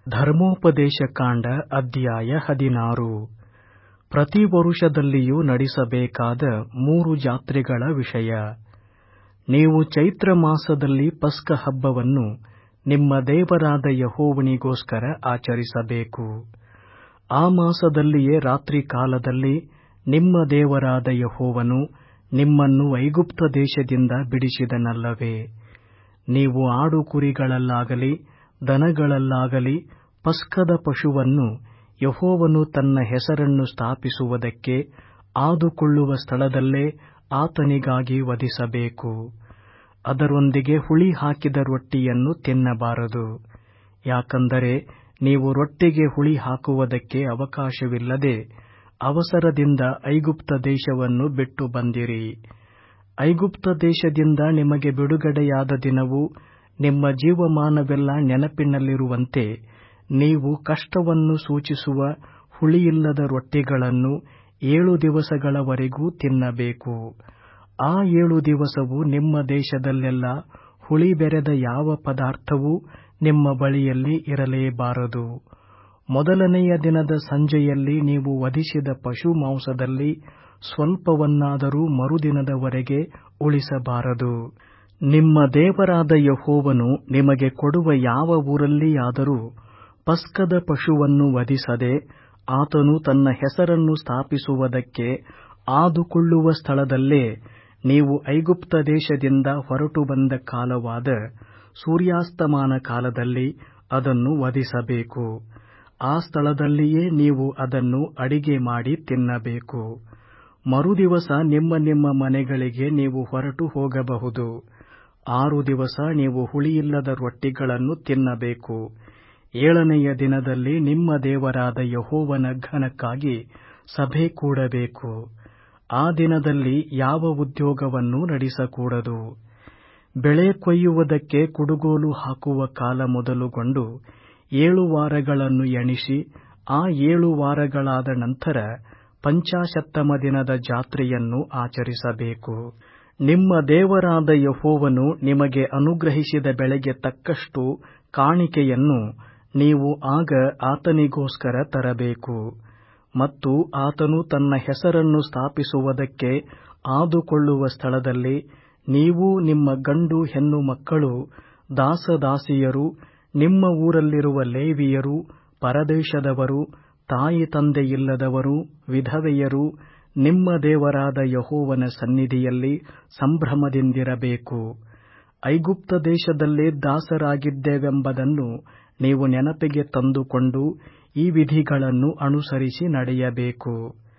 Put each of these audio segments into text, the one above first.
ಧರ್ಮೋಪದೇಶಕಾಂಡ ಅಧ್ಯಾಯ ಹದಿನಾರು ಪ್ರತಿ ವರುಷದಲ್ಲಿಯೂ ನಡೆಸಬೇಕಾದ ಮೂರು ಜಾತ್ರೆಗಳ ವಿಷಯ ನೀವು ಚೈತ್ರ ಮಾಸದಲ್ಲಿ ಪಸ್ಕ ಹಬ್ಬವನ್ನು ನಿಮ್ಮ ದೇವರಾದ ಯೆಹೋವನಿಗೋಸ್ಕರ ಆಚರಿಸಬೇಕು ಆ ಮಾಸದಲ್ಲಿಯೇ ರಾತ್ರಿ ಕಾಲದಲ್ಲಿ ನಿಮ್ಮ ದೇವರಾದ ಯೆಹೋವನು ನಿಮ್ಮನ್ನು ಐಗುಪ್ತ ದೇಶದಿಂದ ಬಿಡಿಸಿದನಲ್ಲವೇ ನೀವು ಆಡು ಕುರಿಗಳಲ್ಲಾಗಲಿ ದನಗಳಲ್ಲಾಗಲಿ ಪಸ್ಕದ ಪಶುವನ್ನು ಯೆಹೋವನು ತನ್ನ ಹೆಸರನ್ನು ಸ್ಥಾಪಿಸುವುದಕ್ಕೆ ಆದುಕೊಳ್ಳುವ ಸ್ಥಳದಲ್ಲೇ ಆತನಿಗಾಗಿ ವಧಿಸಬೇಕು ಅದರೊಂದಿಗೆ ಹುಳಿ ಹಾಕಿದ ರೊಟ್ಟಿಯನ್ನು ತಿನ್ನಬಾರದು ಯಾಕಂದರೆ ನೀವು ರೊಟ್ಟಿಗೆ ಹುಳಿ ಹಾಕುವುದಕ್ಕೆ ಅವಕಾಶವಿಲ್ಲದೆ ಅವಸರದಿಂದ ಐಗುಪ್ತ ದೇಶವನ್ನು ಬಿಟ್ಟು ಬಂದಿರಿ ಐಗುಪ್ತ ದೇಶದಿಂದ ನಿಮಗೆ ಬಿಡುಗಡೆಯಾದ ದಿನವು ನಿಮ್ಮ ಜೀವಮಾನವೆಲ್ಲ ನೆನಪಿನಲ್ಲಿರುವಂತೆ ನೀವು ಕಷ್ಟವನ್ನು ಸೂಚಿಸುವ ಹುಳಿಯಿಲ್ಲದ ರೊಟ್ಟಿಗಳನ್ನು ಏಳು ದಿವಸಗಳವರೆಗೂ ತಿನ್ನಬೇಕು ಆ ಏಳು ದಿವಸವು ನಿಮ್ಮ ದೇಶದಲ್ಲೆಲ್ಲ ಹುಳಿ ಬೆರೆದ ಯಾವ ಪದಾರ್ಥವೂ ನಿಮ್ಮ ಬಳಿಯಲ್ಲಿ ಇರಲೇಬಾರದು ಮೊದಲನೆಯ ದಿನದ ಸಂಜೆಯಲ್ಲಿ ನೀವು ವಧಿಸಿದ ಪಶು ಮಾಂಸದಲ್ಲಿ ಸ್ವಲ್ಪವನ್ನಾದರೂ ಮರುದಿನದವರೆಗೆ ಉಳಿಸಬಾರದು ನಿಮ್ಮ ದೇವರಾದ ಯೆಹೋವನು ನಿಮಗೆ ಕೊಡುವ ಯಾವ ಊರಲ್ಲಿಯಾದರೂ ಪಸ್ಕದ ಪಶುವನ್ನು ವಧಿಸದೆ ಆತನು ತನ್ನ ಹೆಸರನ್ನು ಸ್ಥಾಪಿಸುವುದಕ್ಕೆ ಆದುಕೊಳ್ಳುವ ಸ್ಥಳದಲ್ಲೇ ನೀವು ಐಗುಪ್ತ ದೇಶದಿಂದ ಹೊರಟು ಬಂದ ಕಾಲವಾದ ಸೂರ್ಯಾಸ್ತಮಾನ ಕಾಲದಲ್ಲಿ ಅದನ್ನು ವಧಿಸಬೇಕು ಆ ಸ್ಥಳದಲ್ಲಿಯೇ ನೀವು ಅದನ್ನು ಅಡಿಗೆ ಮಾಡಿ ತಿನ್ನಬೇಕು ಮರುದಿವಸ ನಿಮ್ಮ ನಿಮ್ಮ ಮನೆಗಳಿಗೆ ನೀವು ಹೊರಟು ಹೋಗಬಹುದು ಆರು ದಿವಸ ನೀವು ಹುಳಿಯಿಲ್ಲದ ರೊಟ್ಟಿಗಳನ್ನು ತಿನ್ನಬೇಕು ಏಳನೆಯ ದಿನದಲ್ಲಿ ನಿಮ್ಮ ದೇವರಾದ ಯೆಹೋವನ ಘನಕ್ಕಾಗಿ ಸಭೆ ಕೂಡಬೇಕು ಆ ದಿನದಲ್ಲಿ ಯಾವ ಉದ್ಯೋಗವನ್ನೂ ನಡೆಸಕೂಡದು ಬೆಳೆ ಕೊಯ್ಯುವುದಕ್ಕೆ ಕುಡುಗೋಲು ಹಾಕುವ ಕಾಲ ಮೊದಲುಗೊಂಡು ಏಳು ವಾರಗಳನ್ನು ಎಣಿಸಿ ಆ ಏಳು ವಾರಗಳಾದ ನಂತರ ಪಂಚಾಶತ್ತಮ ದಿನದ ಜಾತ್ರೆಯನ್ನು ಆಚರಿಸಬೇಕು ನಿಮ್ಮ ದೇವರಾದ ಯೆಹೋವನು ನಿಮಗೆ ಅನುಗ್ರಹಿಸಿದ ಬೆಳೆಗೆ ತಕ್ಕಷ್ಟು ಕಾಣಿಕೆಯನ್ನು ನೀವು ಆಗ ಆತನಿಗೋಸ್ಕರ ತರಬೇಕು ಮತ್ತು ಆತನು ತನ್ನ ಹೆಸರನ್ನು ಸ್ಥಾಪಿಸುವುದಕ್ಕೆ ಆದುಕೊಳ್ಳುವ ಸ್ಥಳದಲ್ಲಿ ನೀವು ನಿಮ್ಮ ಗಂಡು ಹೆಣ್ಣು ಮಕ್ಕಳು ದಾಸದಾಸಿಯರು ನಿಮ್ಮ ಊರಲ್ಲಿರುವ ಲೇವಿಯರು ಪರದೇಶದವರು ತಾಯಿ ತಂದೆಯಿಲ್ಲದವರು ವಿಧವೆಯರು ನಿಮ್ಮ ದೇವರಾದ ಯೆಹೋವನ ಸನ್ನಿಧಿಯಲ್ಲಿ ಸಂಭ್ರಮದಿಂದಿರಬೇಕು ಐಗುಪ್ತ ದೇಶದಲ್ಲಿ ದಾಸರಾಗಿದ್ದೇವೆಂಬುದನ್ನು ನೀವು ನೆನಪಿಗೆ ತಂದುಕೊಂಡು ಈ ವಿಧಿಗಳನ್ನು ಅನುಸರಿಸಿ ನಡೆಯಬೇಕು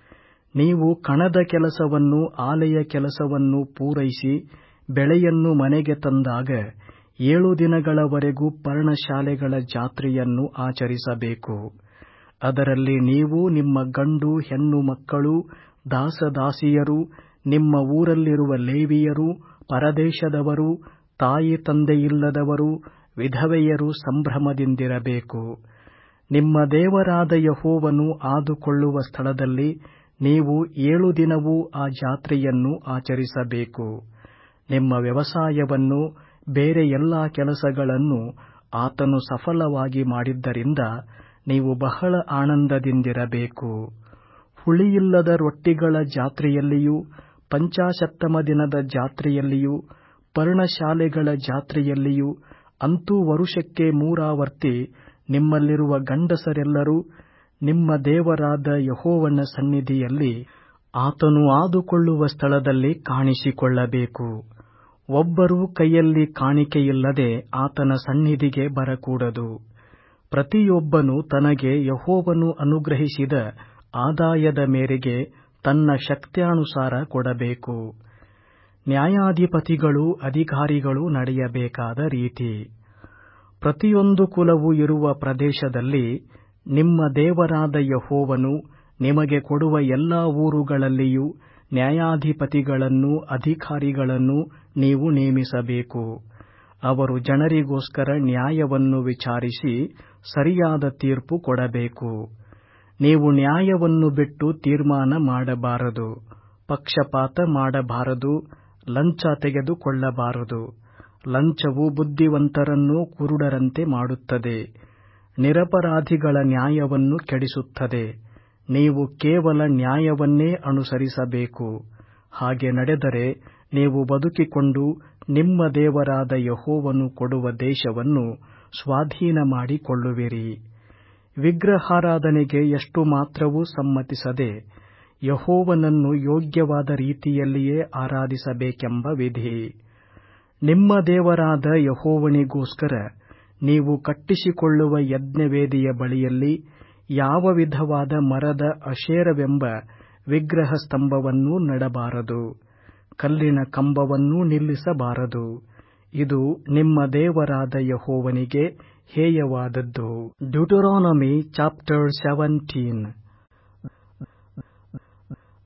ನೀವು ಕಣದ ಕೆಲಸವನ್ನು ಆಲೆಯ ಕೆಲಸವನ್ನು ಪೂರೈಸಿ ಬೆಳೆಯನ್ನು ಮನೆಗೆ ತಂದಾಗ ಏಳು ದಿನಗಳವರೆಗೂ ಪರ್ಣಶಾಲೆಗಳ ಜಾತ್ರೆಯನ್ನು ಆಚರಿಸಬೇಕು ಅದರಲ್ಲಿ ನೀವು ನಿಮ್ಮ ಗಂಡು ಹೆಣ್ಣು ಮಕ್ಕಳು ದಾಸದಾಸಿಯರು ನಿಮ್ಮ ಊರಲ್ಲಿರುವ ಲೇವಿಯರು ಪರದೇಶದವರು ತಾಯಿ ತಂದೆಯಿಲ್ಲದವರು ವಿಧವೆಯರು ಸಂಭ್ರಮದಿಂದಿರಬೇಕು ನಿಮ್ಮ ದೇವರಾದ ಯೆಹೋವನು ಆದುಕೊಳ್ಳುವ ಸ್ಥಳದಲ್ಲಿ ನೀವು ಏಳು ದಿನವೂ ಆ ಜಾತ್ರೆಯನ್ನು ಆಚರಿಸಬೇಕು ನಿಮ್ಮ ವ್ಯವಸಾಯವನ್ನು ಬೇರೆ ಎಲ್ಲಾ ಕೆಲಸಗಳನ್ನು ಆತನು ಸಫಲವಾಗಿ ಮಾಡಿದ್ದರಿಂದ ನೀವು ಬಹಳ ಆನಂದದಿಂದಿರಬೇಕು ಹುಳಿಯಿಲ್ಲದ ರೊಟ್ಟಿಗಳ ಜಾತ್ರೆಯಲ್ಲಿಯೂ ಪಂಚಾಶತ್ತಮ ದಿನದ ಜಾತ್ರೆಯಲ್ಲಿಯೂ ಪರ್ಣಶಾಲೆಗಳ ಜಾತ್ರೆಯಲ್ಲಿಯೂ ಅಂತೂ ವರುಷಕ್ಕೆ ಮೂರಾವರ್ತಿ ನಿಮ್ಮಲ್ಲಿರುವ ಗಂಡಸರೆಲ್ಲರೂ ನಿಮ್ಮ ದೇವರಾದ ಯೆಹೋವನ ಸನ್ನಿಧಿಯಲ್ಲಿ ಆತನು ಆದುಕೊಳ್ಳುವ ಸ್ಥಳದಲ್ಲಿ ಕಾಣಿಸಿಕೊಳ್ಳಬೇಕು ಒಬ್ಬರೂ ಕೈಯಲ್ಲಿ ಕಾಣಿಕೆಯಿಲ್ಲದೆ ಆತನ ಸನ್ನಿಧಿಗೆ ಬರಕೂಡದು ಪ್ರತಿಯೊಬ್ಬನು ತನಗೆ ಯೆಹೋವನು ಅನುಗ್ರಹಿಸಿದ ಆದಾಯದ ಮೇರೆಗೆ ತನ್ನ ಶಕ್ತ್ಯಾನುಸಾರ ಕೊಡಬೇಕು ನ್ಯಾಯಾಧಿಪತಿಗಳೂ ಅಧಿಕಾರಿಗಳೂ ನಡೆಯಬೇಕಾದ ರೀತಿ ಪ್ರತಿಯೊಂದು ಕುಲವು ಇರುವ ಪ್ರದೇಶದಲ್ಲಿ ನಿಮ್ಮ ದೇವರಾದ ಯೆಹೋವನು ನಿಮಗೆ ಕೊಡುವ ಎಲ್ಲಾ ಊರುಗಳಲ್ಲಿಯೂ ನ್ಯಾಯಾಧಿಪತಿಗಳನ್ನು ಅಧಿಕಾರಿಗಳನ್ನು ನೀವು ನೇಮಿಸಬೇಕು ಅವರು ಜನರಿಗೋಸ್ಕರ ನ್ಯಾಯವನ್ನು ವಿಚಾರಿಸಿ ಸರಿಯಾದ ತೀರ್ಪು ಕೊಡಬೇಕು ನೀವು ನ್ಯಾಯವನ್ನು ಬಿಟ್ಟು ತೀರ್ಮಾನ ಮಾಡಬಾರದು ಪಕ್ಷಪಾತ ಮಾಡಬಾರದು ಲಂಚ ತೆಗೆದುಕೊಳ್ಳಬಾರದು ಲಂಚವು ಬುದ್ಧಿವಂತರನ್ನು ಕುರುಡರಂತೆ ಮಾಡುತ್ತದೆ ನಿರಪರಾಧಿಗಳ ನ್ಯಾಯವನ್ನು ಕೆಡಿಸುತ್ತದೆ ನೀವು ಕೇವಲ ನ್ಯಾಯವನ್ನೇ ಅನುಸರಿಸಬೇಕು ಹಾಗೆ ನಡೆದರೆ ನೀವು ಬದುಕಿಕೊಂಡು ನಿಮ್ಮ ದೇವರಾದ ಯಹೋವನು ಕೊಡುವ ದೇಶವನ್ನು ಸ್ವಾಧೀನ ಮಾಡಿಕೊಳ್ಳುವಿರಿ ವಿಗ್ರಹಾರಾಧನೆಗೆ ಎಷ್ಟು ಮಾತ್ರವೂ ಸಮ್ಮತಿಸದೆ ಯಹೋವನನ್ನು ಯೋಗ್ಯವಾದ ರೀತಿಯಲ್ಲಿಯೇ ಆರಾಧಿಸಬೇಕೆಂಬ ವಿಧಿ ನಿಮ್ಮ ದೇವರಾದ ಯಹೋವನಿಗೋಸ್ಕರ ನೀವು ಕಟ್ಟಿಸಿಕೊಳ್ಳುವ ಯಜ್ಞವೇದಿಯ ಬಳಿಯಲ್ಲಿ ಯಾವ ವಿಧವಾದ ಮರದ ಅಶೇರವೆಂಬ ವಿಗ್ರಹ ಸ್ತಂಭವನ್ನೂ ನೆಡಬಾರದು ಕಲ್ಲಿನ ಕಂಬವನ್ನೂ ನಿಲ್ಲಿಸಬಾರದು ಇದು ನಿಮ್ಮ ದೇವರಾದ ಯಹೋವನಿಗೆ ಹೇಯವಾದದ್ದು ಡ್ಯೂಟರಾನಮಿ ಚಾಪ್ಟರ್ ಸೆವೆಂಟೀನ್